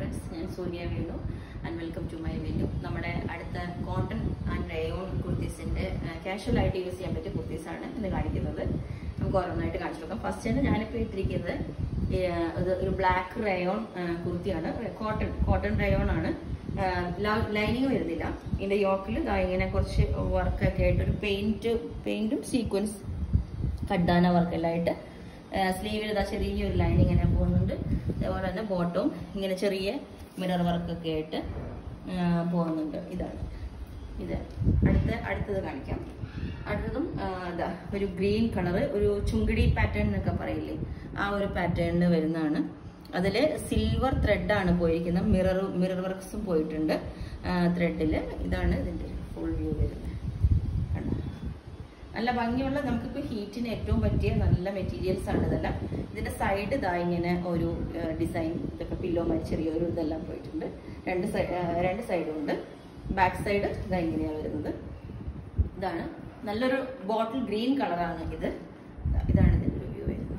Friends ഞാൻ Surya Venu and welcome to my venue നമ്മുടെ അടുത്ത കോട്ടൺ ആൻഡ് റയോൺ കുർത്തീസിന്റെ കാഷ്വൽ ആയിട്ട് യൂസ് ചെയ്യാൻ പറ്റിയ കുർത്തീസാണ് ഇന്ന് കാണിക്കുന്നത് നമുക്ക് ഓരോന്നായിട്ട് കാണിച്ചു നോക്കാം ഫസ്റ്റ് തന്നെ ഞാനിപ്പോൾ ഇട്ടിരിക്കുന്നത് ഏർ, ഇത് ഒരു ബ്ലാക്ക് റയോൺ കുർത്തിയാണ് കോട്ടൺ കോട്ടൺ റയോൺ ആണ് ലൈനിങ് വരുന്നില്ല ഇതിന്റെ യോക്കിൽ ഇങ്ങനെ കുറച്ച് വർക്കൊക്കെ ആയിട്ട് ഒരു പെയിന്റ് പെയിന്റും സീക്വൻസ് കഡ്ഡാന വർക്കെല്ലാം ആയിട്ട് സ്ലീവിൽ ഇതാ ചെറിയൊരു ലൈൻ ഇങ്ങനെ പോകുന്നുണ്ട് അതേപോലെ തന്നെ ബോട്ടവും ഇങ്ങനെ ചെറിയ മിറർ വർക്കൊക്കെ ആയിട്ട് ആ, പോകുന്നുണ്ട് ഇതാണ് ഇത് അടുത്ത അടുത്തത് കാണിക്കാം അടുത്തതും ആ, ഇതാ ഒരു ഗ്രീൻ കളറ് ഒരു ചുങ്കിടി പാറ്റേൺ എന്നൊക്കെ പറയില്ലേ ആ ഒരു പാറ്റേണിൽ വരുന്നതാണ് അതിൽ സിൽവർ ത്രെഡാണ് പോയിരിക്കുന്നത് മിറർ മിറർ വർക്ക്സും പോയിട്ടുണ്ട് ത്രെഡിൽ ഇതാണ് ഇതിൻ്റെ ഫുൾ വ്യൂ വരുന്നത് കണ്ടോ നല്ല ഭംഗിയുള്ള നമുക്കിപ്പോൾ ഹീറ്റിന് ഏറ്റവും പറ്റിയ നല്ല മെറ്റീരിയൽസ് ആണ് ഇതെല്ലാം ഇതിന്റെ സൈഡ് ഇതാ ഇങ്ങനെ ഒരു ഡിസൈൻ ഇതൊക്കെ പില്ലോ മാതിരി ചെറിയൊരു ഇതെല്ലാം പോയിട്ടുണ്ട് രണ്ട് സൈഡ് രണ്ട് സൈഡും ഉണ്ട് ബാക്ക് സൈഡ് ഇതാ ഇങ്ങനെയാണ് വരുന്നത് ഇതാണ് നല്ലൊരു ബോട്ടിൽ ഗ്രീൻ കളറാണ് ഇത് ദാ ഇതാണ് ഇതിന്റെ ഒരു വ്യൂ വരുന്നത്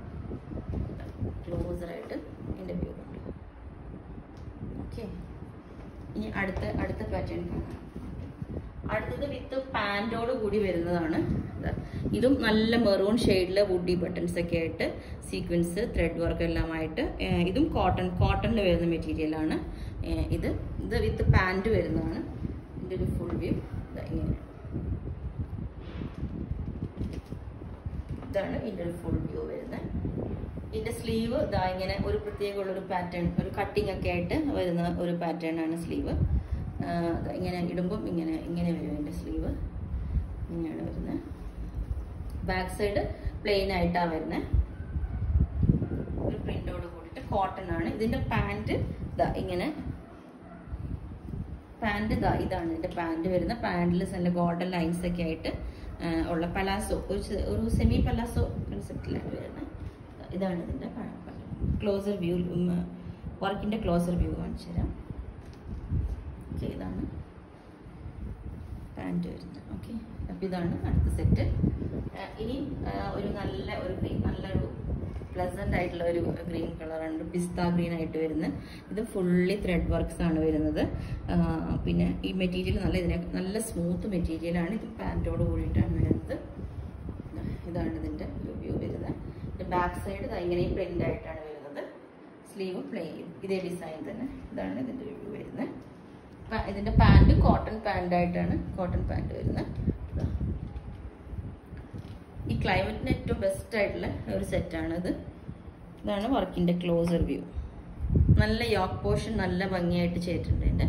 ക്ലോസർ ആയിട്ട് ഇതിന്റെ വ്യൂ ഉണ്ട് ഓക്കെ ഇനി അടുത്ത അടുത്ത പാറ്റേൺ കാണാം അടുത്തത് വിത്ത് പാൻറ്റോട് കൂടി വരുന്നതാണ് ദാ. ഇതും നല്ല മെറൂൺ ഷെയ്ഡിലെ വുഡി ബട്ടൺസ് ഒക്കെ ആയിട്ട് സീക്വൻസ് ത്രെഡ് വർക്ക് എല്ലാം ആയിട്ട് ഏർ ഇതും കോട്ടൺ കോട്ടണിൽ വരുന്ന മെറ്റീരിയൽ ആണ് ഏർ ഇത് ഇത് വിത്ത് പാൻറ് വരുന്നതാണ് ഇതിന്റെ ഒരു ഫുൾ വ്യൂ ഇങ്ങനെ ഇതാണ് ഇതിന്റെ ഒരു ഫുൾ വ്യൂ വരുന്നത് ഇതിന്റെ സ്ലീവ് ഇതാ ഇങ്ങനെ ഒരു പ്രത്യേക ഉള്ള ഒരു പാറ്റേൺ ഒരു കട്ടിംഗ് ഒക്കെ ആയിട്ട് വരുന്ന ഒരു പാറ്റേൺ ആണ് സ്ലീവ് ഇങ്ങനെ ഇടുമ്പം ഇങ്ങനെ ഇങ്ങനെ വരും ഇതിന്റെ സ്ലീവ് ഇങ്ങനെയാണ് വരുന്നത് ബാക്ക് സൈഡ് പ്ലെയിൻ ആയിട്ടാണ് വരുന്നത് ഒരു പ്രിന്റോട് കൂടിയിട്ട് കോട്ടൺ ആണ് ഇതിന്റെ പാൻറ് ഇതാ ഇങ്ങനെ പാൻറ് ഇതാ ഇതാണ് ഇതിന്റെ പാൻറ് വരുന്ന പാൻറിൽ നല്ല ഗോൾഡൻ ലൈൻസ് ഒക്കെ ആയിട്ട് ആ, ഉള്ള പലാസോ ഒരു ചെ- ഒരു സെമി പലാസോ കൺസെപ്റ്റിലാണ് വരുന്നത് ഇതാണ് ഇതിന്റെ ക്ലോസർ വ്യൂ വർക്കിന്റെ ക്ലോസർ വ്യൂ കാണിച്ചു തരാം ഓക്കെ ഇതാണ് പാൻറ് വരുന്നത് ഓക്കെ അപ്പം ഇതാണ് അടുത്ത സെറ്റ് ഇനി ആ, ഒരു നല്ല ഒരു ഗ്രീൻ നല്ലൊരു പ്ലസന്റ് ആയിട്ടുള്ള ഒരു ഗ്രീൻ കളറാണ് പിസ്ത ഗ്രീൻ ആയിട്ട് വരുന്നത് ഇത് ഫുള്ളി ത്രെഡ് വർക്ക്സ് ആണ് വരുന്നത് ആ, പിന്നെ ഈ മെറ്റീരിയൽ നല്ല ഇതിനെ നല്ല സ്മൂത്ത് മെറ്റീരിയലാണ് ഇത് പാൻറ്റോട് കൂടിയിട്ടാണ് വരുന്നത് ഇതാണ് ഇതിന്റെ വ്യൂ വരുന്നത് ബാക്ക് സൈഡ് ഇങ്ങനെയും പ്രിന്റ് ആയിട്ടാണ് വരുന്നത് സ്ലീവ് പ്ലെയിൻ ഇതേ ഡിസൈൻ തന്നെ ഇതാണ് ഇതിന്റെ വ്യൂ വരുന്നത് പ- ഇതിന്റെ പാന്റ് കോട്ടൺ പാന്റ് ആയിട്ടാണ് കോട്ടൺ പാന്റ് വരുന്നത് ഇതാ. ഈ ക്ലൈമറ്റിന് ഏറ്റവും ബെസ്റ്റ് ആയിട്ടുള്ള ഒരു സെറ്റാണ് ഇത് ഇതാണ് വർക്കിന്റെ ക്ലോസർ വ്യൂ നല്ല യോക്ക് പോർഷൻ നല്ല ഭംഗിയായിട്ട് ചെയ്തിട്ടുണ്ട് ഇതിന്റെ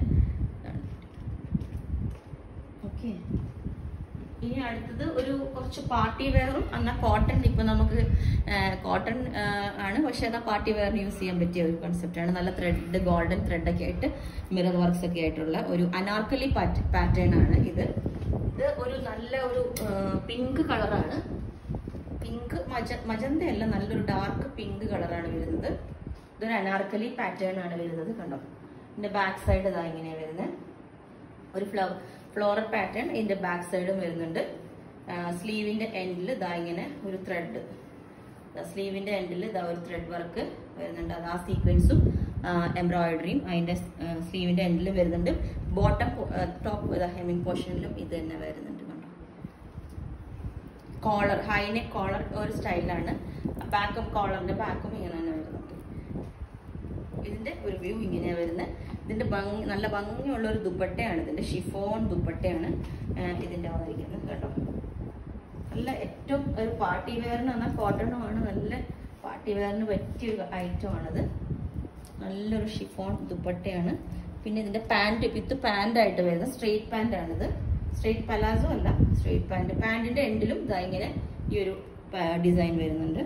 ഓക്കെ ഇനി അടുത്തത് ഒരു കുറച്ച് പാർട്ടി വെയറും എന്നാൽ കോട്ടൺ ഇപ്പൊ നമുക്ക് കോട്ടൺ ആണ് പക്ഷെ എന്നാൽ പാർട്ടി വെയറിന് യൂസ് ചെയ്യാൻ പറ്റിയ ഒരു concept ആണ് നല്ല ത്രെഡ് ഗോൾഡൻ ത്രെഡ് ഒക്കെ ആയിട്ട് മിറർ വർക്ക്സ് ഒക്കെ ആയിട്ടുള്ള ഒരു അനാർക്കലി പാറ്റേൺ ആണ് ഇത് ഇത് ഒരു നല്ല ഒരു പിങ്ക് കളറാണ് പിങ്ക് മജ മജന്ത അല്ല നല്ലൊരു ഡാർക്ക് പിങ്ക് കളറാണ് വരുന്നത് ഇതൊരു അനാർക്കലി പാറ്റേൺ ആണ് വരുന്നത് കണ്ടോ ഇതിന്റെ ബാക്ക് സൈഡ് ഇതാ ഇങ്ങനെയാണ് വരുന്നത് ഒരു ഫ്ലവർ ഫ്ലോറൽ പാറ്റേൺ ഇതിന്റെ ബാക്ക് സൈഡും വരുന്നുണ്ട് സ്ലീവിന്റെ എൻഡിൽ ഇതാ ഇങ്ങനെ ഒരു ത്രെഡ് സ്ലീവിന്റെ എൻഡിൽ ഇതാ ഒരു ത്രെഡ് വർക്ക് വരുന്നുണ്ട് അത് ആ സീക്വൻസും എംബ്രോയിഡറിയും അതിന്റെ സ്ലീവിന്റെ എൻഡിലും വരുന്നുണ്ട് ബോട്ടം ടോപ്പ് ഹെമിങ് പോർഷനിലും ഇത് തന്നെ വരുന്നുണ്ട് കണ്ടോ കോളർ ഹൈനെക്ക് കോളർ ഒരു സ്റ്റൈലാണ് ബാക്കും കോളറിന്റെ ബാക്കും ഇങ്ങനെ തന്നെ വരുന്നുണ്ട് ഇതിന്റെ ഒരു വ്യൂ ഇങ്ങനെയാണ് വരുന്നത് ഇതിന്റെ ഭംഗി നല്ല ഭംഗിയുള്ള ഒരു ദുപ്പട്ടയാണ് ഇതിന്റെ ഷിഫോൺ ദുപ്പട്ടയാണ് ആ, ഇതിന്റെ വന്നിരിക്കുന്നത് കേട്ടോ നല്ല ഏറ്റവും ഒരു പാർട്ടി വെയറിന് എന്നാൽ കോട്ടണും ആണ് നല്ല പാർട്ടി വെയറിന് പറ്റിയ ഒരു ഐറ്റം ആണത് നല്ലൊരു ഷിഫോൺ ദുപ്പട്ടയാണ് പിന്നെ ഇതിന്റെ പാന്റ് വിത്ത് പാന്റ് ആയിട്ട് വരുന്ന സ്ട്രെയിറ്റ് പാന്റ് ആണിത് സ്ട്രെയിറ്റ് പലാസോ അല്ല സ്ട്രെയിറ്റ് പാന്റ് പാന്റിന്റെ എൻഡിലും ഇതാ ഇങ്ങനെ ഈ ഒരു ഡിസൈൻ വരുന്നുണ്ട്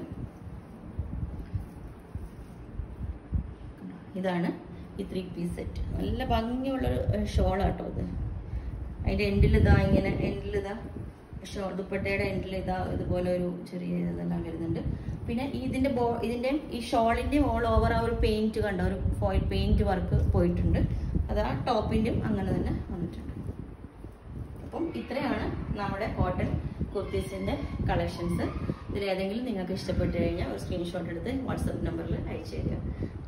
ഇതാണ് ഈ ത്രീ പീസ് സെറ്റ് നല്ല ഭംഗിയുള്ളൊരു ഷോളാട്ടോ ഇത് അതിന്റെ എൻഡിൽ ഇതാ ഇങ്ങനെ എൻഡിൽ ഇതാ ഷോ ദുപ്പട്ടയുടെ എൻഡിൽ ഇതാ ഇതുപോലെ ഒരു ചെറിയ ഇതെല്ലാം വരുന്നുണ്ട് പിന്നെ ഈ ഇതിന്റെ ബോ ഇതിന്റെ ഈ ഷോളിന്റെ ഓൾ ഓവർ ആ ഒരു പെയിന്റ് കണ്ട ഒരു ഫോയിൽ പെയിന്റ് വർക്ക് പോയിട്ടുണ്ട് അത് ആ ടോപ്പിന്റെയും അങ്ങനെ തന്നെ വന്നിട്ടുണ്ട് അപ്പം ഇത്രയാണ് നമ്മുടെ കോട്ടൺ കുർത്തീസിന്റെ കളക്ഷൻസ് ഇതിൽ ഏതെങ്കിലും നിങ്ങൾക്ക് ഇഷ്ടപ്പെട്ട് കഴിഞ്ഞാൽ ഒരു സ്ക്രീൻഷോട്ട് എടുത്ത് വാട്സപ്പ് നമ്പറിൽ അയച്ചു തരിക